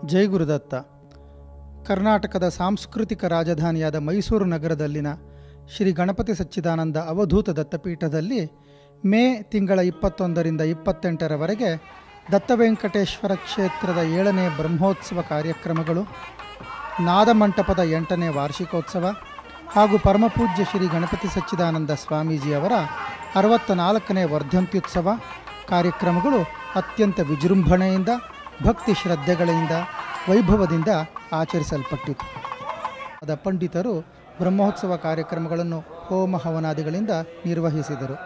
ಜೈ ಗುರುದತ್ತ ಕರ್ನಾಟಕದ ಸಾಂಸ್ಕೃತಿಕ ರಾಜಧಾನಿಯಾದ ಮೈಸೂರು ನಗರದಲ್ಲಿನ ಶ್ರೀ ಗಣಪತಿ ಸಚ್ಚಿದಾನಂದ ಅವಧೂತ ದತ್ತಪೀಠದಲ್ಲಿ ಮೇ ತಿಂಗಳ ಇಪ್ಪತ್ತೊಂದರಿಂದ ಇಪ್ಪತ್ತೆಂಟರವರೆಗೆ ದತ್ತವೆಂಕಟೇಶ್ವರ ಕ್ಷೇತ್ರದ ಏಳನೇ ಬ್ರಹ್ಮೋತ್ಸವ ಕಾರ್ಯಕ್ರಮಗಳು ನಾದಮಂಟಪದ ಎಂಟನೇ ವಾರ್ಷಿಕೋತ್ಸವ ಹಾಗೂ ಪರಮಪೂಜ್ಯ ಶ್ರೀ ಗಣಪತಿ ಸಚ್ಚಿದಾನಂದ ಸ್ವಾಮೀಜಿಯವರ ಅರವತ್ತ ನಾಲ್ಕನೇ ವರ್ಧಂತ್ಯುತ್ಸವ ಕಾರ್ಯಕ್ರಮಗಳು ಅತ್ಯಂತ ವಿಜೃಂಭಣೆಯಿಂದ ಭಕ್ತಿ ಶ್ರದ್ಧೆಗಳಿಂದ ವೈಭವದಿಂದ ಆಚರಿಸಲ್ಪಟ್ಟಿತು ಅದ ಪಂಡಿತರು ಬ್ರಹ್ಮೋತ್ಸವ ಕಾರ್ಯಕ್ರಮಗಳನ್ನು ಹೋಮ ಹವನಾದಿಗಳಿಂದ ನಿರ್ವಹಿಸಿದರು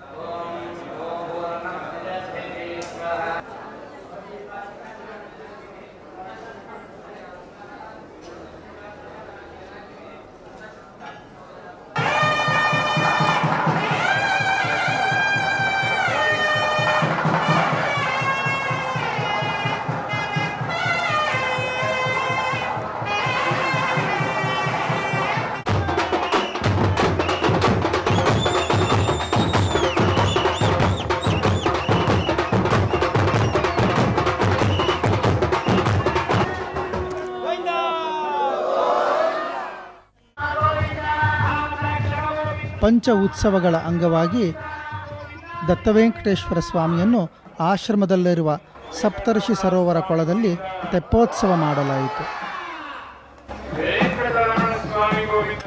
ಪಂಚ ಉತ್ಸವಗಳ ಅಂಗವಾಗಿ ದತ್ತವೆಂಕಟೇಶ್ವರ ಸ್ವಾಮಿಯನ್ನು ಆಶ್ರಮದಲ್ಲಿರುವ ಸಪ್ತರ್ಷಿ ಸರೋವರ ಕೊಳದಲ್ಲಿ ತೆಪ್ಪೋತ್ಸವ ಮಾಡಲಾಯಿತು ವೆಂಕಟರಮಣ ಸ್ವಾಮಿ ಗೋವಿಂದ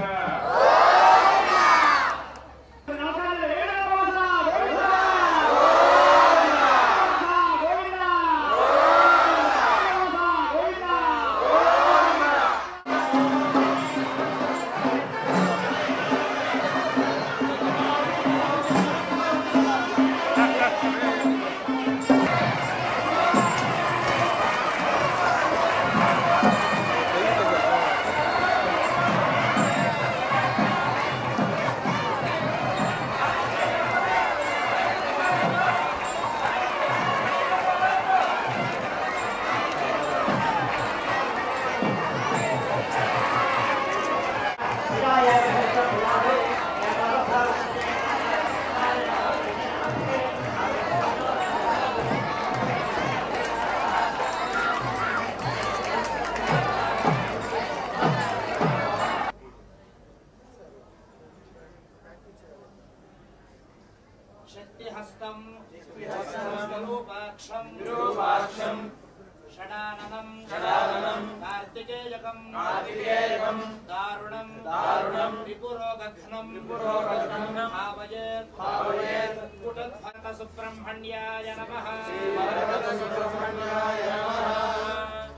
शक्तिहस्तं विरूपाक्षं विरूपाक्षं षडाननं षडाननं कार्तिकेयकं कार्तिकेयकं दारुणं दारुणं रिपुरोगघ्नं रिपुरोगघ्नं भावयेत् भावयेत् कुटध्वरतसुब्रह्मण्याय नमः श्रीवरदसुब्रह्मण्याय नमः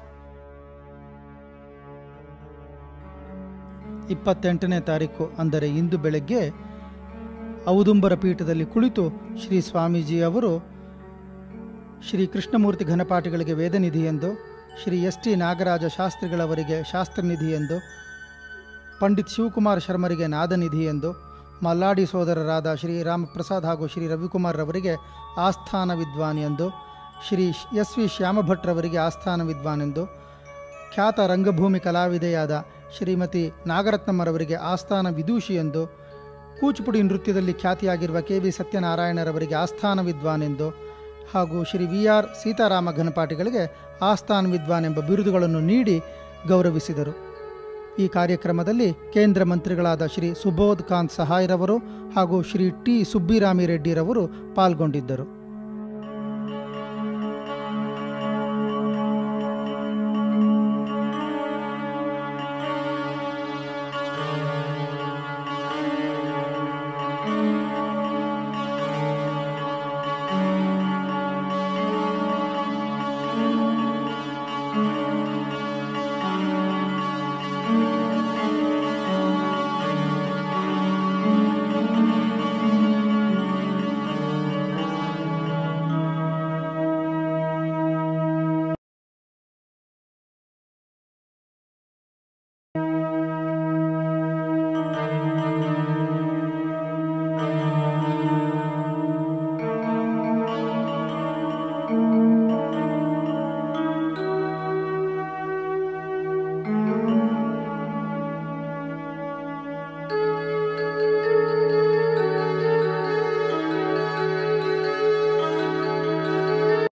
ಇಪ್ಪತ್ತೆಂಟನೇ ತಾರೀಕು ಅಂದರೆ ಇಂದು ಬೆಳಗ್ಗೆ ಔದುಂಬರ ಪೀಠದಲ್ಲಿ ಕುಳಿತು ಶ್ರೀ ಸ್ವಾಮೀಜಿ ಅವರು ಶ್ರೀ ಕೃಷ್ಣಮೂರ್ತಿ ಘನಪಾಠಿಗಳಿಗೆ ವೇದನಿಧಿ ಎಂದು ಶ್ರೀ ಎಸ್ ಟಿ ನಾಗರಾಜ ಶಾಸ್ತ್ರಿಗಳವರಿಗೆ ಶಾಸ್ತ್ರನಿಧಿ ಎಂದು ಪಂಡಿತ್ ಶಿವಕುಮಾರ್ ಶರ್ಮರಿಗೆ ನಾದನಿಧಿ ಎಂದು ಮಲ್ಲಾಡಿ ಸೋದರರಾದ ಶ್ರೀ ರಾಮಪ್ರಸಾದ್ ಹಾಗೂ ಶ್ರೀ ರವಿಕುಮಾರ್ ರವರಿಗೆ ಆಸ್ಥಾನ ವಿದ್ವಾನ್ ಎಂದು ಶ್ರೀ ಎಸ್ ವಿ ಶ್ಯಾಮಭಟ್ರವರಿಗೆ ಆಸ್ಥಾನ ವಿದ್ವಾನ್ ಎಂದು ಖ್ಯಾತ ರಂಗಭೂಮಿ ಕಲಾವಿದೆಯಾದ ಶ್ರೀಮತಿ ನಾಗರತ್ನಮ್ಮರವರಿಗೆ ಆಸ್ಥಾನ ವಿದೂಷಿ ಎಂದು ಕೂಚುಪುಡಿ ನೃತ್ಯದಲ್ಲಿ ಖ್ಯಾತಿಯಾಗಿರುವ ಕೆ ವಿ ಸತ್ಯನಾರಾಯಣರವರಿಗೆ ಆಸ್ಥಾನ ವಿದ್ವಾನ್ ಎಂದು ಹಾಗೂ ಶ್ರೀ ವಿ ಆರ್ ಸೀತಾರಾಮ ಘನಪಾಠಿಗಳಿಗೆ ಆಸ್ಥಾನ ವಿದ್ವಾನ್ ಎಂಬ ಬಿರುದುಗಳನ್ನು ನೀಡಿ ಗೌರವಿಸಿದರು ಈ ಕಾರ್ಯಕ್ರಮದಲ್ಲಿ ಕೇಂದ್ರ ಮಂತ್ರಿಗಳಾದ ಶ್ರೀ ಸುಬೋಧ್ ಕಾಂತ್ ಸಹಾಯ್ರವರು ಹಾಗೂ ಶ್ರೀ ಟಿ ಸುಬ್ಬಿರಾಮಿ ರೆಡ್ಡಿರವರು ಪಾಲ್ಗೊಂಡಿದ್ದರು